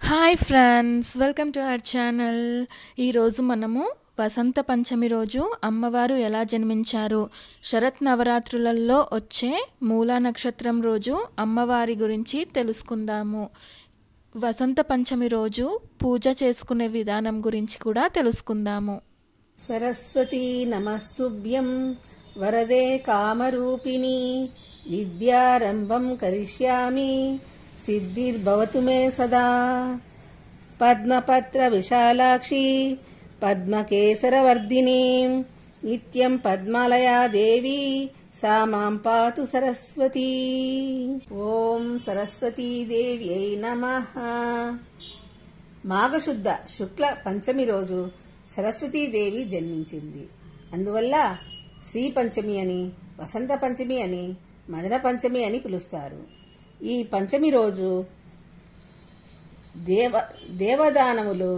hi friends welcome to our channel ఈరోజు మనము వసంత పంచమి రోజు అమ్మవారు ఎలా జన్మించారు శరత్ నవరాత్రులలో వచ్చే మూలా నక్షత్రం రోజు అమ్మవారి గురించి తెలుసుకుందాము వసంత పంచమి రోజు పూజ చేసుకునే విధానం గురించి కూడా తెలుసుకుందాము సరస్వతీ నమస్తుభ్యం వరదే కామరూపిణి విద్యారంభం కరిష్యామి సిద్ధిర్భవతు మే సదా పద్మపత్ర విశాలాక్షి పద్మకేసరవర్ధిని నిత్యం పద్మాలయా దేవి సా మాం పాతు సరస్వతీ ఓం సరస్వతీ దేవ్యై నమః మాఘశుద్ధ శుక్ల పంచమి రోజు సరస్వతీదేవి జన్మించింది అందువల్ల శ్రీ పంచమి అని వసంత పంచమి అని మదన పంచమి అని పిలుస్తారు ఈ పంచమి రోజు దేవ దేవదానములు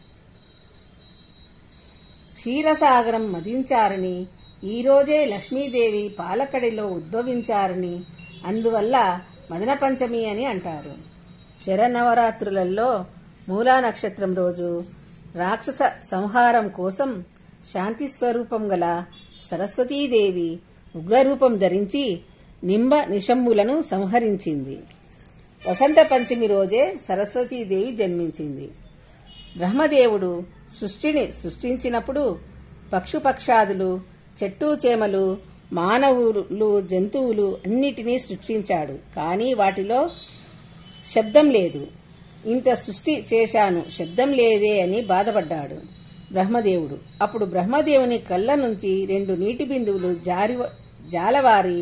క్షీరసాగరం మదించారని ఈ రోజే లక్ష్మీదేవి పాలకడిలో ఉద్భవించారని అందువల్ల మదన పంచమి అని అంటారు శరనవరాత్రులలో మూలా నక్షత్రం రోజు రాక్షస సంహారం కోసం శాంతి స్వరూపం గల సరస్వతీదేవి ఉగ్రరూపం ధరించి నింబ నిషమ్ములను సంహరించింది వసంత పంచమి రోజే సరస్వతీదేవి జన్మించింది బ్రహ్మదేవుడు సృష్టిని సృష్టించినప్పుడు పక్షుపక్షాదులు చెట్టు చేమలు మానవులు జంతువులు అన్నిటినీ సృష్టించాడు కానీ వాటిలో శబ్దం లేదు ఇంత సృష్టి చేశాను శబ్దం లేదే అని బాధపడ్డాడు బ్రహ్మదేవుడు అప్పుడు బ్రహ్మదేవుని కళ్ళ నుంచి రెండు నీటి బిందువులు జారి జాలవారి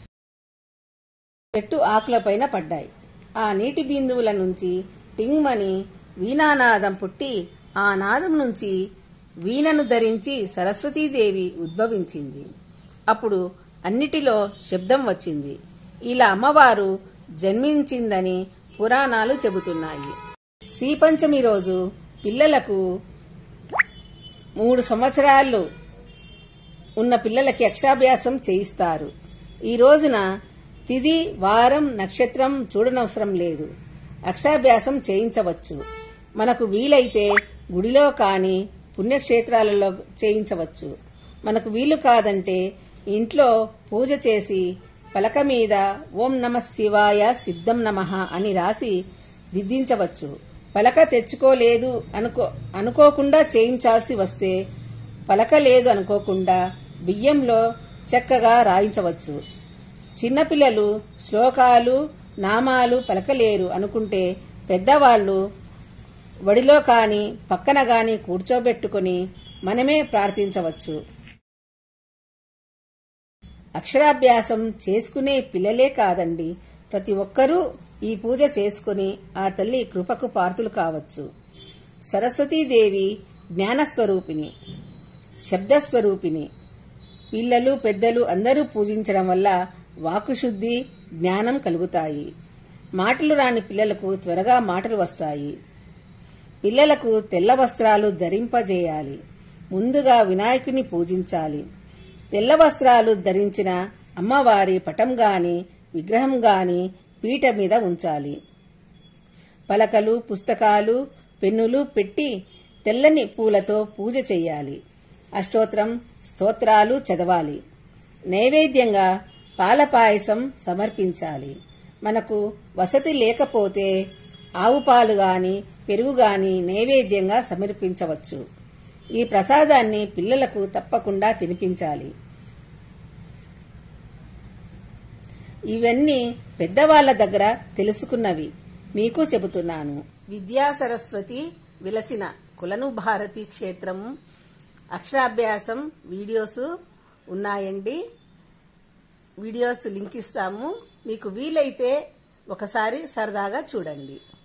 చెట్టు ఆకులపైన పడ్డాయి ఆ నీటి బిందువుల నుంచి టింగ్మని వీణానాదం పుట్టి ఆ నాదం నుంచి వీణను ధరించి సరస్వతీదేవి ఉద్భవించింది అప్పుడు అన్నిటిలో శబ్దం వచ్చింది ఇలా అమ్మవారు జన్మించిందని పురాణాలు చెబుతున్నాయి శ్రీపంచమి రోజు పిల్లలకు మూడు సంవత్సరాలు ఉన్న పిల్లలకి అక్షరాభ్యాసం చేయిస్తారు ఈ రోజున తిది వారం నక్షత్రం చూడనవసరం లేదు అక్షరాభ్యాసం చేయించవచ్చు మనకు వీలైతే గుడిలో కానీ పుణ్యక్షేత్రాలలో చేయించవచ్చు మనకు వీలు కాదంటే ఇంట్లో పూజ చేసి పలక మీద ఓం నమ శివాయ సిద్ధం నమ అని రాసి దిద్దించవచ్చు పలక తెచ్చుకోలేదు అనుకో అనుకోకుండా చేయించాల్సి వస్తే పలక లేదు అనుకోకుండా బియ్యంలో చక్కగా రాయించవచ్చు చిన్నపిల్లలు శ్లోకాలు నామాలు పలకలేరు అనుకుంటే పెద్దవాళ్ళు వడిలో కానీ పక్కన గాని కూర్చోబెట్టుకుని మనమే ప్రార్థించవచ్చు అక్షరాభ్యాసం చేసుకునే పిల్లలే కాదండి ప్రతి ఒక్కరూ ఈ పూజ చేసుకుని ఆ తల్లి కృపకు పార్తులు కావచ్చు సరస్వతీదేవి జ్ఞానస్వరూపిణి శబ్దస్వరూపిణి పిల్లలు పెద్దలు అందరూ పూజించడం వల్ల వాకుశుద్ధి జ్ఞానం కలుగుతాయి మాటలు రాని పిల్లలకు త్వరగా మాటలు వస్తాయి పిల్లలకు తెల్ల వస్త్రాలు ధరింపజేయాలి ముందుగా వినాయకుని పూజించాలి తెల్ల వస్త్రాలు ధరించిన అమ్మవారి పటం గాని విగ్రహం గాని పీట మీద ఉంచాలి పలకలు పుస్తకాలు పెన్నులు పెట్టి తెల్లని పూలతో పూజ చేయాలి అష్టోత్రం స్తోత్రాలు చదవాలి నైవేద్యంగా పాల పాయసం సమర్పించాలి మనకు వసతి లేకపోతే ఆవు పాలు గాని పెరుగు గాని నైవేద్యంగా సమర్పించవచ్చు ఈ ప్రసాదాన్ని పిల్లలకు తప్పకుండా తినిపించాలి ఇవన్నీ పెద్దవాళ్ల దగ్గర తెలుసుకున్నవి మీకు చెబుతున్నాను విద్యా సరస్వతి విలసిన కులను భారతి క్షేత్రం అక్షరాభ్యాసం వీడియోస్ ఉన్నాయండి వీడియోస్ లింక్ ఇస్తాము మీకు వీలైతే ఒకసారి సరదాగా చూడండి